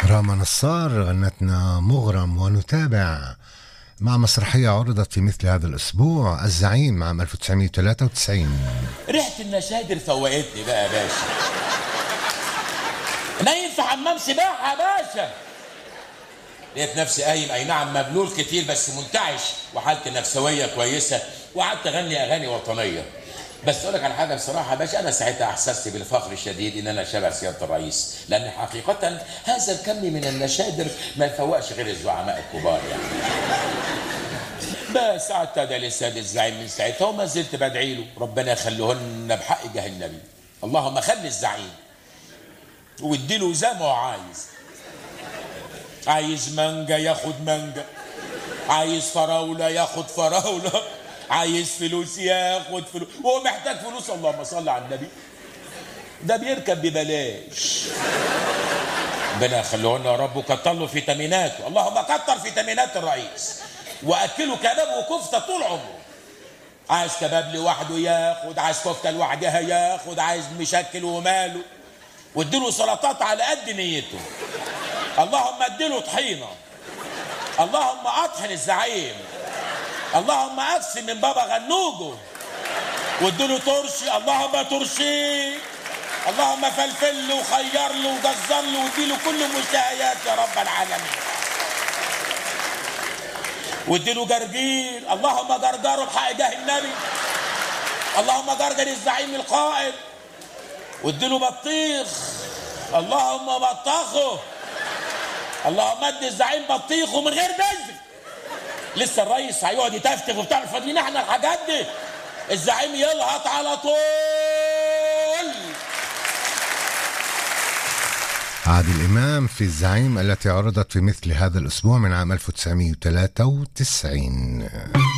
راما نصار غنتنا مغرم ونتابع مع مسرحية عرضت في مثل هذا الأسبوع الزعيم عام 1993 ريحة النشادر فوقتني بقى يا باشا نايم في حمام سباحة يا باشا لقيت نفسي قايم اي نعم مبلول كتير بس منتعش وحالتي النفسويه كويسه وقعدت اغني اغاني وطنيه بس اقول لك على حاجه بصراحه يا باشا انا ساعتها احسست بالفخر الشديد ان انا شبه سياده الرئيس لان حقيقه هذا الكم من النشادر ما يفوقش غير الزعماء الكبار يعني بس قعدت ادعي للسيد الزعيم من ساعتها وما زلت بدعي له ربنا يخليهن بحق جاه النبي اللهم خلي الزعيم واديله زي ما هو عايز عايز مانجا ياخد مانجا عايز فراولة ياخد فراولة عايز فلوس ياخد فلوس وهو محتاج فلوس اللهم صل على النبي ده بيركب ببلاش ربنا يخليه لنا يا رب وكتر له فيتاميناته اللهم كتر فيتامينات الرئيس واكله كباب وكفته طول عمره عايز كباب لوحده ياخد عايز كفته لوحدها ياخد عايز مشكل وماله واديله سلطات على قد نيته اللهم اديله طحينه اللهم اطحن الزعيم اللهم اقسم من بابا غنوجه واديله ترشي اللهم ترشيه اللهم فلفل له وخير له وجزر له واديله كل مشتهيات يا رب العالمين واديله جرجير اللهم جرجره بحق جاه النبي اللهم جرجر الزعيم القائد واديله بطيخ اللهم بطخه اللهم ادي الزعيم بطيخه من غير بذر لسه الرئيس هيقعد يتفتف وبتاع فاضيين احنا الحاجات دي الزعيم يلهط على طول عادل إمام في الزعيم التي عرضت في مثل هذا الأسبوع من عام 1993